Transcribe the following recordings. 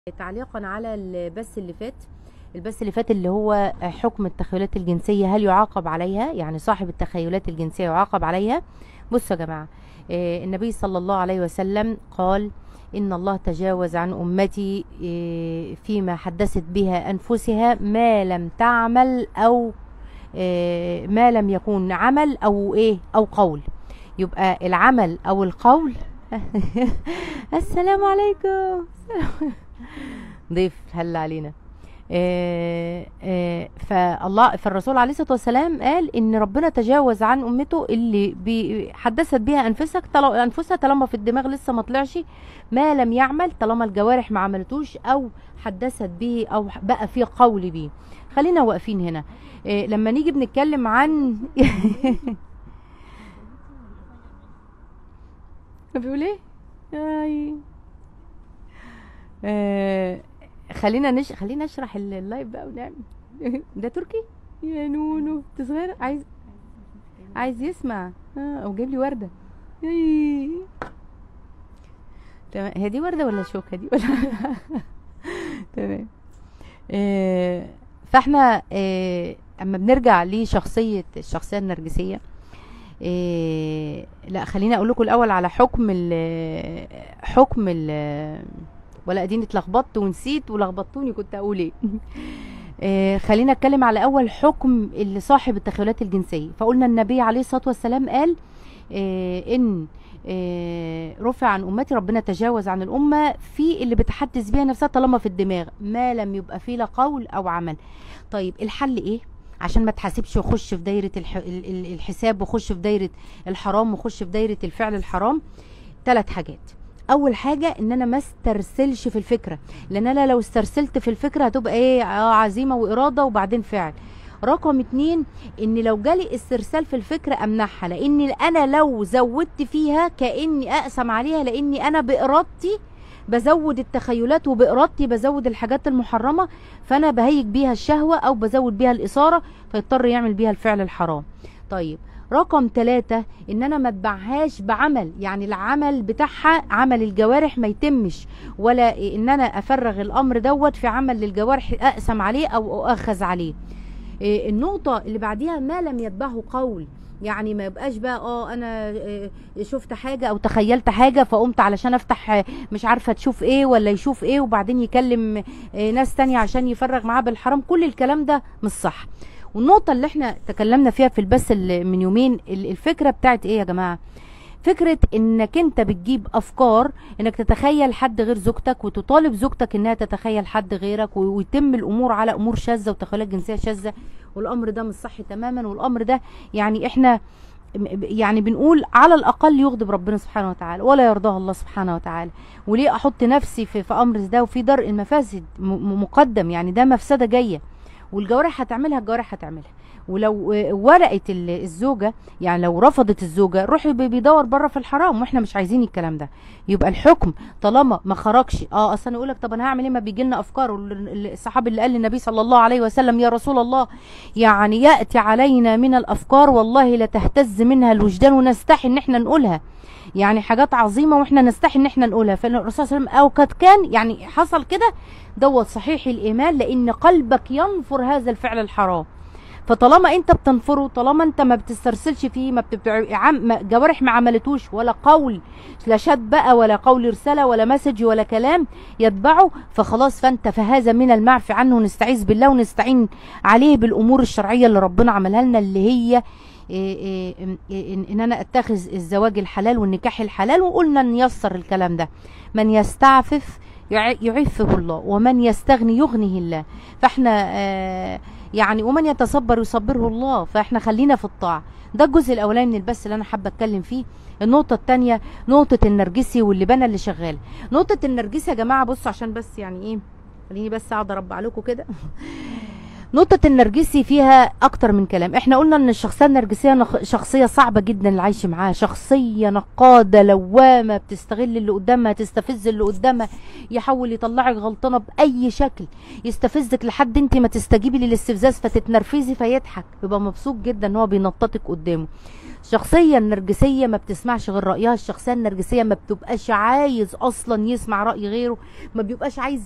تعليقا على البث اللي فات البث اللي فات اللي هو حكم التخيلات الجنسية هل يعاقب عليها يعني صاحب التخيلات الجنسية يعاقب عليها بصوا يا جماعة آه، النبي صلى الله عليه وسلم قال إن الله تجاوز عن أمتي آه، فيما حدثت بها أنفسها ما لم تعمل أو آه، ما لم يكون عمل أو إيه أو قول يبقى العمل أو القول السلام عليكم ضيف هل علينا آه، آه، فالله فالرسول عليه الصلاه والسلام قال ان ربنا تجاوز عن امته اللي بي- حدثت بها انفسك طل- انفسها طالما في الدماغ لسه ما طلعش ما لم يعمل طالما الجوارح ما عملتوش او حدثت به او بقى في قول به خلينا واقفين هنا آه، لما نيجي بنتكلم عن بيقول ايه اي آه خلينا نش... خلينا نشرح ال- اللايف بقى ونعمل ده تركي يا نونو انت صغير عايز عايز يسمع اه او جايب لي ورده أي. تمام هي دي ورده ولا شوكه دي ولا تمام آه فاحنا آه اما بنرجع لشخصيه الشخصيه النرجسيه إيه لا خليني اقول لكم الاول على حكم ال حكم ال ولا اديني اتلخبطت ونسيت ولخبطتوني كنت اقول ايه إيه خلينا اتكلم على اول حكم اللي صاحب التخيلات الجنسيه فقلنا النبي عليه الصلاه والسلام قال إيه ان إيه رفع عن امتي ربنا تجاوز عن الامه في اللي بتحدث بيها نفسها طالما في الدماغ ما لم يبقى فيه لا قول او عمل طيب الحل ايه عشان ما تحاسبش وخش في دايره الح... ال- ال- الحساب وخش في دايره الحرام وخش في دايره الفعل الحرام ثلاث حاجات اول حاجه ان انا ما استرسلش في الفكره لان انا لو استرسلت في الفكره هتبقى ايه اه عزيمه واراده وبعدين فعل رقم اتنين ان لو جالي استرسال في الفكره امنعها لان انا لو زودت فيها كاني اقسم عليها لاني انا بارادتي بزود التخيلات وبارادتي بزود الحاجات المحرمه فانا بهيج بيها الشهوه او بزود بيها الاثاره فيضطر يعمل بيها الفعل الحرام طيب رقم ثلاثة ان انا ما اتبعهاش بعمل يعني العمل بتاعها عمل الجوارح ما يتمش ولا ان انا افرغ الامر دوت في عمل للجوارح اقسم عليه او اؤخذ عليه إيه، النقطة اللي بعديها ما لم يتبعه قول يعني ما يبقاش بقى اه انا آه، شفت حاجة او تخيلت حاجة فقمت علشان افتح آه، مش عارفة تشوف ايه ولا يشوف ايه وبعدين يكلم آه، ناس تانية عشان يفرغ معاه بالحرام كل الكلام ده مش صح والنقطة اللي احنا تكلمنا فيها في البث اللي من يومين ال- الفكرة بتاعت ايه يا جماعة فكرة انك انت بتجيب افكار انك تتخيل حد غير زوجتك وتطالب زوجتك انها تتخيل حد غيرك و- ويتم الامور على امور شاذة وتخيلات جنسية شاذة والامر ده مش صحي تماما والامر ده يعني احنا م- يعني بنقول على الاقل يغضب ربنا سبحانه وتعالى ولا يرضاه الله سبحانه وتعالى وليه احط نفسي في, في امر ده وفي درء المفاسد م- م- مقدم يعني ده مفسده جايه والجوارح هتعملها الجوارح هتعملها ولو آه، ورقت ال- الزوجه يعني لو رفضت الزوجه روحي بي- بيدور بره في الحرام واحنا مش عايزين الكلام ده يبقى الحكم طالما ما خرجش اه اصل يقول لك طب انا هعمل ايه ما بيجي لنا افكار وال- ال- الصحابي اللي قال للنبي صلى الله عليه وسلم يا رسول الله يعني ياتي علينا من الافكار والله لتهتز منها الوجدان ونستحي ان احنا نقولها يعني حاجات عظيمه واحنا نستحي ان احنا نقولها فالرسول صلى الله عليه وسلم او قد كان يعني حصل كده دوت صحيح الايمان لان قلبك ينفر هذا الفعل الحرام فطالما انت بتنفره طالما انت ما بتسترسلش فيه ما بتبتع... عم... ما- جوارح ما عملتوش ولا قول لا شات بقى ولا قول رساله ولا مسج ولا كلام يتبعه فخلاص فانت فهذا من المعفي عنه ونستعيذ بالله ونستعين عليه بالامور الشرعيه اللي ربنا عملها لنا اللي هي إيه إيه إيه ان إن انا اتخذ الزواج الحلال والنكاح الحلال وقلنا نيسر الكلام ده من يستعفف يع- يعفه الله ومن يستغني يغنيه الله فاحنا آه يعني ومن يتصبر يصبره الله فاحنا خلينا في الطاعه ده الجزء الاولاني من البث اللي انا حابه اتكلم فيه النقطه الثانيه نقطه النرجسي واللي بنى اللي شغال نقطه النرجسي يا جماعه بصوا عشان بس يعني ايه خليني بس اقعد اربع لكم كده نقطة النرجسي فيها أكتر من كلام احنا قلنا ان الشخصية النرجسية نخ- شخصية صعبة جدا العيش معاها شخصية نقادة لوامة بتستغل اللي قدامها تستفز اللي قدامها يحاول يطلعك غلطانة بأي شكل يستفزك لحد انت ما تستجيبي للاستفزاز فتتنرفزي فيضحك يبقى مبسوط جدا ان هو بينططك قدامه الشخصيه النرجسيه ما بتسمعش غير رايها الشخصيه النرجسيه ما بتبقاش عايز اصلا يسمع راي غيره ما بيبقاش عايز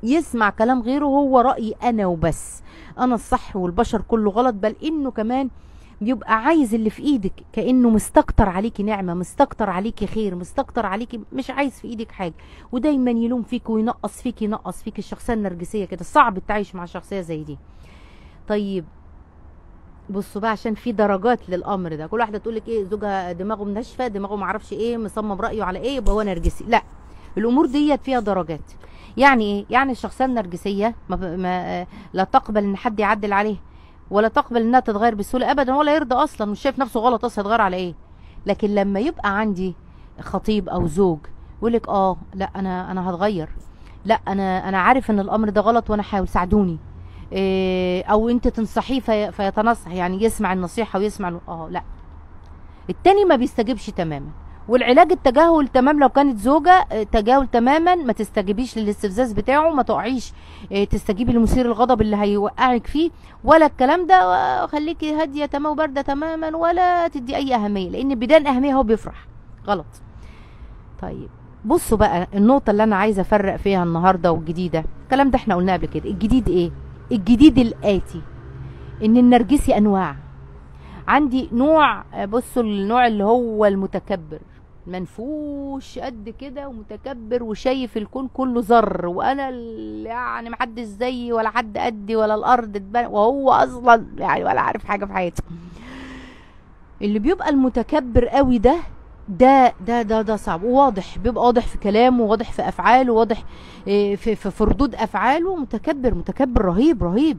يسمع كلام غيره هو رأيي انا وبس انا الصح والبشر كله غلط بل انه كمان بيبقى عايز اللي في ايدك كانه مستكتر عليكي نعمه مستكتر عليكي خير مستكتر عليكي مش عايز في ايدك حاجه ودايما يلوم فيك وينقص فيك ينقص فيك الشخصيه النرجسيه كده صعب تعيش مع شخصيه زي دي طيب بصوا بقى عشان في درجات للامر ده كل واحده تقول لك ايه زوجها دماغه منشفه دماغه معرفش ايه مصمم رايه على ايه يبقى هو نرجسي لا الامور ديت فيها درجات يعني ايه يعني الشخصيه النرجسيه ما ما لا تقبل ان حد يعدل عليها ولا تقبل انها تتغير بسهوله ابدا ولا يرضى اصلا مش شايف نفسه غلط اصلا يتغير على ايه لكن لما يبقى عندي خطيب او زوج يقول لك اه لا انا انا هتغير لا انا انا عارف ان الامر ده غلط وانا حاول ساعدوني إيه او انت تنصحيه في فيتنصح يعني يسمع النصيحه ويسمع ال- اه لا التاني ما بيستجيبش تماما والعلاج التجاهل تمام لو كانت زوجة آه، تجاهل تماما ما تستجيبيش للاستفزاز بتاعه ما تقعيش آه، تستجيبي لمثير الغضب اللي هيوقعك فيه ولا الكلام ده آه، خليكي هادية تماما وباردة تماما ولا تدي أي أهمية لأن بدان أهمية هو بيفرح غلط طيب بصوا بقى النقطة اللي أنا عايزة أفرق فيها النهاردة والجديدة الكلام ده احنا قلناه قبل كده الجديد إيه؟ الجديد الآتي إن النرجسي أنواع عندي نوع آه، بصوا النوع اللي هو المتكبر منفوش قد كده ومتكبر وشايف الكون كله ذر وانا ال- يعني محدش زيي ولا حد قدي ولا الارض اتبنى وهو اصلا يعني ولا عارف حاجه في حياته اللي بيبقى المتكبر قوي ده ده ده ده ده صعب وواضح بيبقى واضح في كلامه واضح في افعاله واضح إيه، في في في ردود افعاله متكبر متكبر رهيب رهيب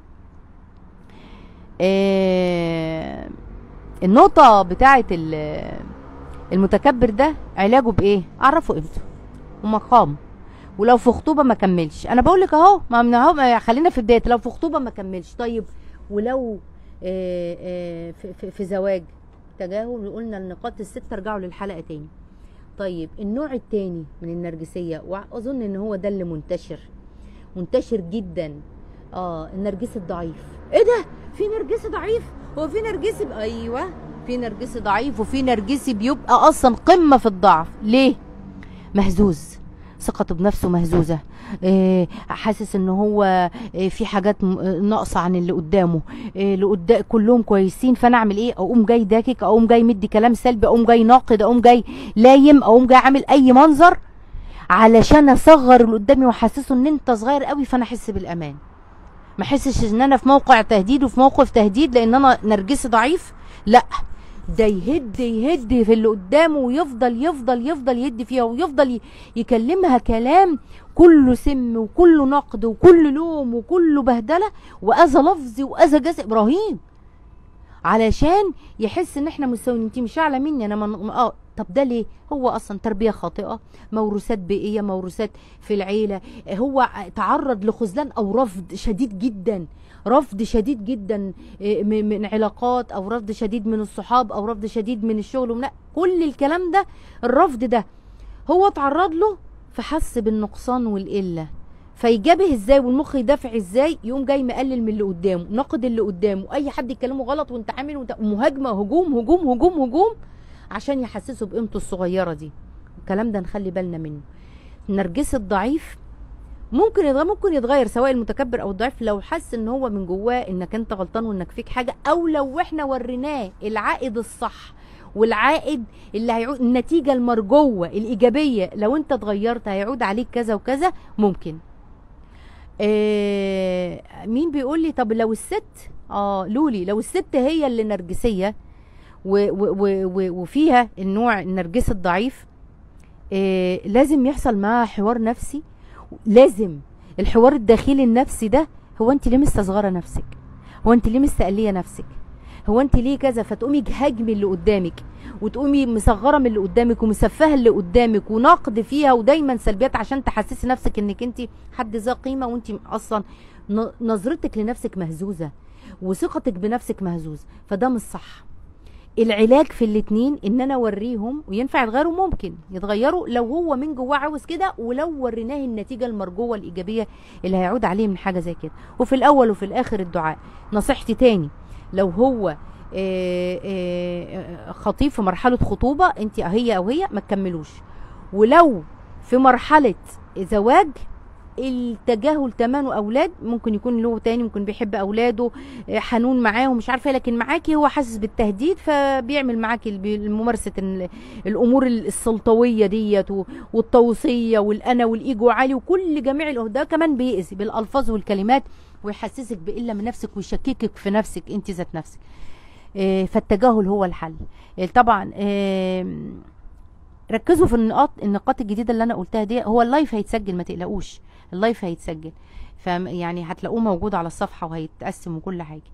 إيه، النقطة بتاعت ال- المتكبر ده علاجه بايه اعرفه قيمته ومقامه ولو في خطوبة ما كملش انا بقول لك اهو ما من اهو ما- خلينا في بداية لو في خطوبة ما كملش طيب ولو آه، آه، في, في, في زواج تجاهل قلنا النقاط الستة ارجعوا للحلقة تاني طيب النوع التاني من النرجسية واظن ان هو ده اللي منتشر منتشر جدا اه النرجسي الضعيف ايه ده في نرجسي ضعيف هو في نرجسي ب- ايوه في نرجسي ضعيف وفي نرجسي بيبقى اصلا قمه في الضعف ليه مهزوز ثقته بنفسه مهزوزه إيه حاسس ان هو إيه في حاجات م- آه، ناقصه عن اللي قدامه إيه اللي قدام كلهم كويسين فانا اعمل ايه اقوم جاي داكك اقوم جاي مدي كلام سلبي اقوم جاي ناقد اقوم جاي لايم اقوم جاي عامل اي منظر علشان اصغر اللي قدامي واحسسه ان انت صغير قوي فانا احس بالامان ما احسش ان انا في موقع تهديد وفي موقف تهديد لان انا نرجسي ضعيف لا ده يهد يهد في اللي قدامه ويفضل يفضل يفضل يهد فيها ويفضل ي- يكلمها كلام كله سم وكله نقد وكله لوم وكله بهدله واذى لفظي واذى جسدي ابراهيم علشان يحس ان احنا مساويين انت مش اعلى مني انا من... اه طب ده ليه هو اصلا تربيه خاطئه موروثات بيئيه موروثات في العيله هو تعرض لخذلان او رفض شديد جدا رفض شديد جدا إيه، من من علاقات او رفض شديد من الصحاب او رفض شديد من الشغل ومن كل الكلام ده الرفض ده هو تعرض له فحس بالنقصان والقله فيجابه ازاي والمخ يدافع ازاي يقوم جاي مقلل من اللي قدامه ناقد اللي قدامه اي حد يكلمه غلط وانت عامل وانت مهاجمه هجوم هجوم هجوم هجوم عشان يحسسه بقيمته الصغيره دي الكلام ده نخلي بالنا منه النرجسي الضعيف ممكن يتغير ممكن يتغير سواء المتكبر او الضعيف لو حس ان هو من جواه انك انت غلطان وانك فيك حاجه او لو احنا وريناه العائد الصح والعائد اللي هيعود النتيجه المرجوه الايجابيه لو انت اتغيرت هيعود عليك كذا وكذا ممكن آه مين بيقول لي طب لو الست اه لولي لو الست هي اللي نرجسيه و و و و وفيها النوع النرجسي الضعيف آه لازم يحصل معاها حوار نفسي لازم الحوار الداخلي النفسي ده هو انت ليه مستصغره نفسك هو انت ليه مستقليه نفسك هو انت ليه كذا فتقومي تهاجمي اللي قدامك وتقومي مصغره من اللي قدامك ومسفهه اللي قدامك ونقد فيها ودايما سلبيات عشان تحسسي نفسك انك انت حد ذا قيمه وانت اصلا ن- نظرتك لنفسك مهزوزه وثقتك بنفسك مهزوز فده مش صح العلاج في الاتنين ان انا اوريهم وينفع يتغيروا ممكن يتغيروا لو هو من جواه عاوز كده ولو وريناه النتيجه المرجوه الايجابيه اللي هيعود عليه من حاجه زي كده وفي الاول وفي الاخر الدعاء نصيحتي تاني لو هو آه، آه، خطيب في مرحله خطوبه انت هي او هي ما تكملوش ولو في مرحله زواج التجاهل تمام اولاد ممكن يكون له تاني ممكن بيحب اولاده آه، حنون معاهم مش عارفه إيه، لكن معاكي هو حاسس بالتهديد فبيعمل معاكي الب- ممارسه ال- الامور السلطويه ديت و- والطوسيه والانا والايجو عالي وكل جميع الأه- ده كمان بيأذي بالالفاظ والكلمات ويحسسك بقله من نفسك ويشككك في نفسك انت ذات نفسك آه، فالتجاهل هو الحل آه، طبعا آم، ركزوا في النقاط النقاط الجديده اللي انا قلتها دي هو اللايف هيتسجل ما تقلقوش اللايف هيتسجل ف يعني هتلاقوه موجود على الصفحه وهيتقسم وكل حاجه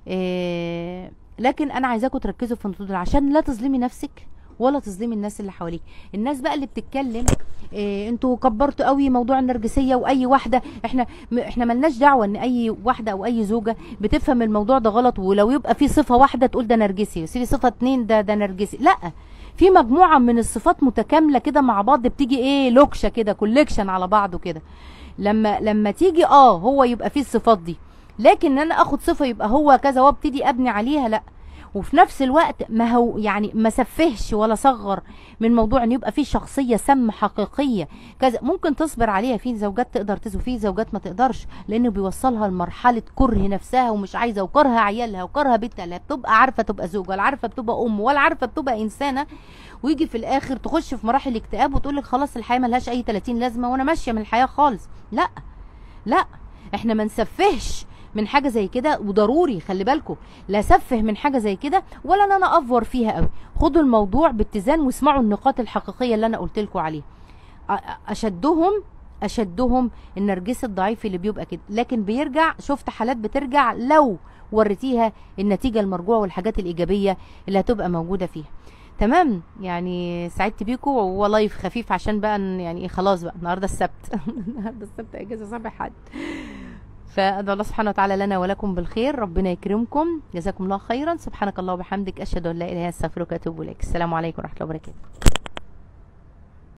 إيه لكن انا عايزاكم تركزوا في النقطه دول عشان لا تظلمي نفسك ولا تظلمي الناس اللي حواليك الناس بقى اللي بتتكلم إيه انتوا كبرتوا قوي موضوع النرجسيه واي واحده احنا م- احنا ملناش دعوه ان اي واحده او اي زوجه بتفهم الموضوع ده غلط ولو يبقى في صفه واحده تقول ده نرجسي في صفه اتنين ده ده نرجسي لا في مجموعه من الصفات متكامله كده مع بعض بتيجي ايه لوكشه كده كوليكشن على بعضه كده لما لما تيجي اه هو يبقى فيه الصفات دي لكن ان انا اخد صفه يبقى هو كذا وابتدي ابني عليها لا وفي نفس الوقت ما هو يعني ما سفهش ولا صغر من موضوع ان يبقى في شخصيه سم حقيقيه كذا ممكن تصبر عليها في زوجات تقدر تزو في زوجات ما تقدرش لانه بيوصلها لمرحله كره نفسها ومش عايزه وكره عيالها وكره بيتها لا بتبقى عارفه تبقى زوجه ولا عارفه بتبقى ام ولا عارفه بتبقى انسانه ويجي في الاخر تخش في مراحل اكتئاب وتقول لك خلاص الحياه ملهاش اي 30 لازمه وانا ماشيه من الحياه خالص لا لا احنا ما نسفهش من حاجه زي كده وضروري خلي بالكم لا سفه من حاجه زي كده ولا ان انا افور فيها قوي خدوا الموضوع باتزان واسمعوا النقاط الحقيقيه اللي انا قلت لكم عليها أ- أ- اشدهم اشدهم النرجسي الضعيف اللي بيبقى كده لكن بيرجع شفت حالات بترجع لو وريتيها النتيجه المرجوه والحاجات الايجابيه اللي هتبقى موجوده فيها تمام يعني سعدت بيكم وهو لايف خفيف عشان بقى ن- يعني إيه خلاص بقى النهارده السبت النهارده السبت اجازه صباح حد فادعو الله سبحانه وتعالى لنا ولكم بالخير ربنا يكرمكم جزاكم الله خيرا سبحانك الله وبحمدك اشهد ان لا اله الا انت استغفرك واتوب اليك السلام عليكم ورحمه الله وبركاته